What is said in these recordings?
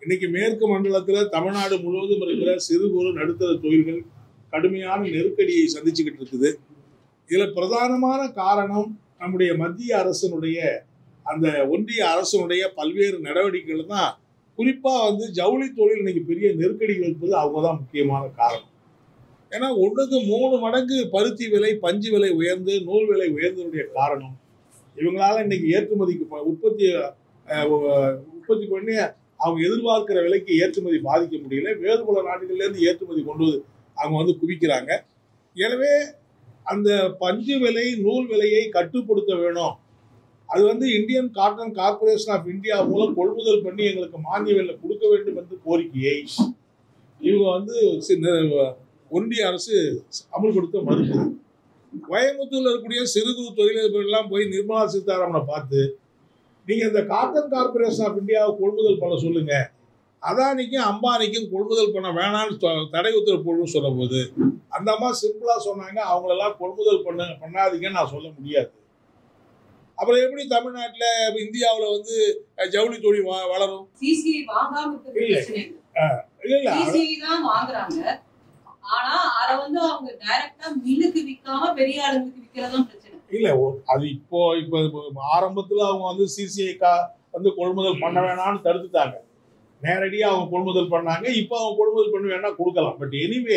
இன்னைக்கு மேற்கு மண்டலத்துல தமிழ்நாடு முழுவதும் இருக்கிற சிறு குறு நடுத்தர தொழில்கள் கடுமையான நெருக்கடியை சந்திச்சுக்கிட்டு இருக்குது இதுல பிரதானமான காரணம் நம்முடைய மத்திய அரசினுடைய அந்த ஒன்றிய அரசினுடைய பல்வேறு நடவடிக்கைகள் தான் குறிப்பா வந்து ஜவுளி தொழில் இன்னைக்கு பெரிய நெருக்கடிகள் இருப்பது அவங்க தான் முக்கியமான காரணம் ஏன்னா ஒன்றுக்கு மூணு மடங்கு பருத்தி விலை பஞ்சு விலை உயர்ந்து நூல் விலை உயர்ந்ததுடைய காரணம் இவங்களால இன்னைக்கு ஏற்றுமதிக்கு ப- உற்பத்தி அஹ், உ- உற்பத்தி பண்ணி அவங்க எதிர்பார்க்கிற விலைக்கு ஏற்றுமதி பாதிக்க முடியல வேறு பல நாடுகள்ல இருந்து ஏற்றுமதி கொண்டு வந்து அவங்க வந்து குவிக்கிறாங்க எனவே அந்த பஞ்சு விலை நூல் விலையை கட்டுப்படுத்த வேணும் அது வந்து Indian cotton corporation of India மூலம் கொள்முதல் பண்ணி எங்களுக்கு மானிய விலை கொடுக்க வேண்டும் என்று கோரிக்கையை இவங்க வந்து சி- ந- ஒன்றிய அரசு அமல்படுத்த மறுக்குது கோயம்புத்தூர்ல இருக்கக்கூடிய சிறு குறு தொழிலதிபர்கள் எல்லாம் போய் நிர்மலா சீதாராமனை பார்த்து நீங்க இந்த காட்டன் கார்ப்பரேஷன் ஆஃப் இந்தியாவை கொள்முதல் பண்ண சொல்லுங்க அதானிக்கும் அம்பானிக்கும் கொள்முதல் பண்ண வேணாம்னு தொ- தடை உத்தரவு போடணும்னு சொல்லும் போது அந்த அம்மா சிம்பிளா சொன்னாங்க அவங்களெல்லாம் கொள்முதல் பண்ண பண்ணாதீங்கன்னு நான் சொல்ல முடியாது அப்புறம் எப்படி தமிழ்நாட்டுல இந்தியாவுல வந்து அஹ், ஜவுளி தொழில் வ- வளரும் சிசிஐ வாங்காம இருக்கிறது இல்ல. பிரச்சனை இல்ல இல்ல இல்ல அது- சிசிஐ தான் வாங்குறாங்க ஆனா அத வந்து அவங்க டைரக்டா மில்லுக்கு விக்காம பெரிய ஆளுங்களுக்கு விக்கிறதுதான் பிரச்சனை இல்ல ஒ- அது இப்போ இப்போ இப்போ ஆரம்பத்துல அவங்க வந்து சிசிஐக்கா வந்து கொள்முதல் பண்ண வேணாம்னு தடுத்துட்டாங்க நேரடியா அவங்க கொள்முதல் பண்ணாங்க இப்போ அவங்க கொள்முதல் பண்ண வேணா கொடுக்கலாம் பட் எனிவே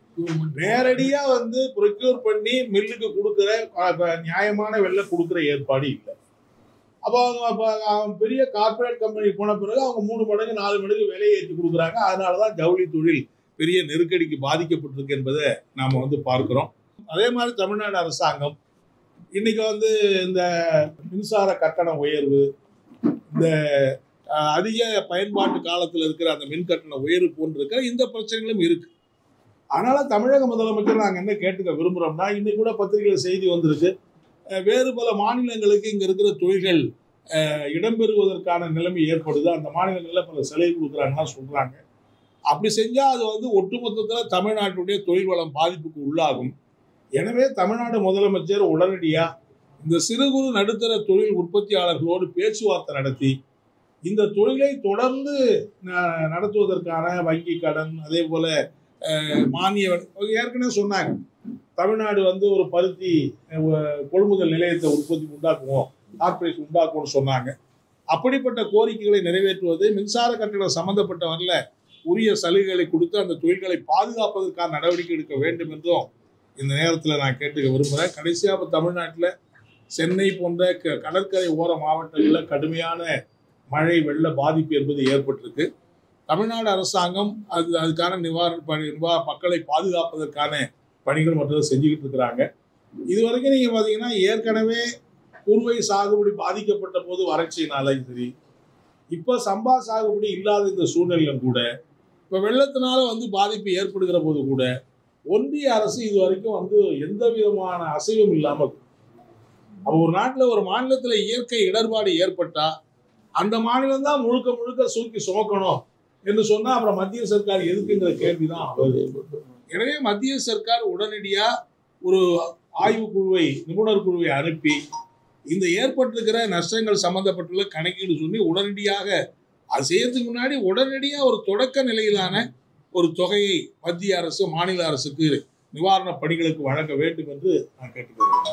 நேரடியா வந்து ப்ரொக்யூர் பண்ணி மில்லுக்கு கொடுக்குற அஹ், இப்ப நியாயமான விலை கொடுக்குற ஏற்பாடு இல்லை அப்போ அவங்க அப்ப அவங்க பெரிய கார்ப்பரேட் கம்பெனி போன பிறகு அவங்க மூணு மடங்கு நாலு மடங்கு விலையை ஏற்றி கொடுக்குறாங்க அதனாலதான் ஜவுளி தொழில் பெரிய நெருக்கடிக்கு பாதிக்கப்பட்டிருக்கு என்பதை நாம வந்து பார்க்கிறோம் அதே மாதிரி தமிழ்நாடு அரசாங்கம் இன்னைக்கு வந்து இந்த மின்சார கட்டண உயர்வு இந்த அஹ், அதிக பயன்பாட்டு காலத்தில் இருக்கிற அந்த மின் கட்டண உயர்வு போன்று இருக்கிற இந்த பிரச்சனைகளும் இருக்கு அதனால தமிழக முதலமைச்சர் நாங்கள் என்ன கேட்டுக்க விரும்புகிறோம்னா இன்னைக்கு கூட பத்திரிகையில் செய்தி வந்திருக்கு அஹ், வேறு பல மாநிலங்களுக்கு இங்கே இருக்கிற தொழில்கள் அஹ், இடம்பெறுவதற்கான நிலைமை ஏற்படுது அந்த மாநிலங்களில் பல சிலை கொடுக்குறாங்கலாம் சொல்றாங்க அப்படி செஞ்சா அது வந்து ஒட்டுமொத்தத்தில் தமிழ்நாட்டுடைய தொழில் வளம் பாதிப்புக்கு உள்ளாகும் எனவே தமிழ்நாடு முதலமைச்சர் உடனடியா இந்த சிறு குறு நடுத்தர தொழில் உற்பத்தியாளர்களோடு பேச்சுவார்த்தை நடத்தி இந்த தொழிலை தொடர்ந்து ந- நடத்துவதற்கான வங்கி கடன் அதே போல அஹ், மானிய அவங்க ஏற்கனவே சொன்னாங்க தமிழ்நாடு வந்து ஒரு பருத்தி அஹ், கொள்முதல் நிலையத்தை உற்பத்தி உண்டாக்குவோம் கார்ப்பரேஷன் உண்டாக்குவோம்னு சொன்னாங்க அப்படிப்பட்ட கோரிக்கைகளை நிறைவேற்றுவது மின்சார கட்டணம் சம்பந்தப்பட்டவரில் உரிய சலுகைகளை கொடுத்து அந்த தொழில்களை பாதுகாப்பதற்கான நடவடிக்கை எடுக்க வேண்டும் என்றும் இந்த நேரத்தில் நான் கேட்டுக்க விரும்புகிறேன் கடைசியாக இப்போ தமிழ்நாட்டில் சென்னை போன்ற க- கடற்கரை ஓர மாவட்டங்களில் கடுமையான மழை வெள்ள பாதிப்பு என்பது ஏற்பட்டிருக்கு தமிழ்நாடு அரசாங்கம் அது அதுக்கான நிவாரண பணி நிவா மக்களை பாதுகாப்பதற்கான பணிகள் மற்றும் செஞ்சுக்கிட்டு இருக்கிறாங்க இது வரைக்கும் நீங்கள் பார்த்தீங்கன்னா ஏற்கனவே குறுவை சாகுபடி பாதிக்கப்பட்ட போது வறட்சியினாலும் சரி இப்போ சம்பா சாகுபடி இல்லாத இந்த சூழ்நிலையிலும் கூட இப்போ வெள்ளத்தினால வந்து பாதிப்பு ஏற்படுகிற போது கூட ஒன்றிய அரசு இது வரைக்கும் வந்து எந்த விதமான அசைவும் இல்லாமல் அப்போ ஒரு நாட்டில் ஒரு மாநிலத்தில் இயற்கை இடர்பாடு ஏற்பட்டா அந்த மாநிலம் தான் முழுக்க முழுக்க சூக்கி சுமக்கணும் என்று சொன்னா அப்புறம் மத்திய சர்க்கார் எதுக்குங்கிற கேள்விதான் வருது எனவே மத்திய சர்க்கார் உடனடியா ஒரு ஆய்வு குழுவை நிபுணர் குழுவை அனுப்பி இந்த ஏற்பட்டிருக்கிற நஷ்டங்கள் சம்பந்தப்பட்டுள்ள கணக்கீடு சொல்லி உடனடியாக அது செய்யறதுக்கு முன்னாடி உடனடியாக ஒரு தொடக்க நிலையிலான ஒரு தொகையை மத்திய அரசு மாநில அரசுக்கு நிவாரணப் பணிகளுக்கு வழங்க வேண்டும் என்று நான் கேட்டுக்கிறேன்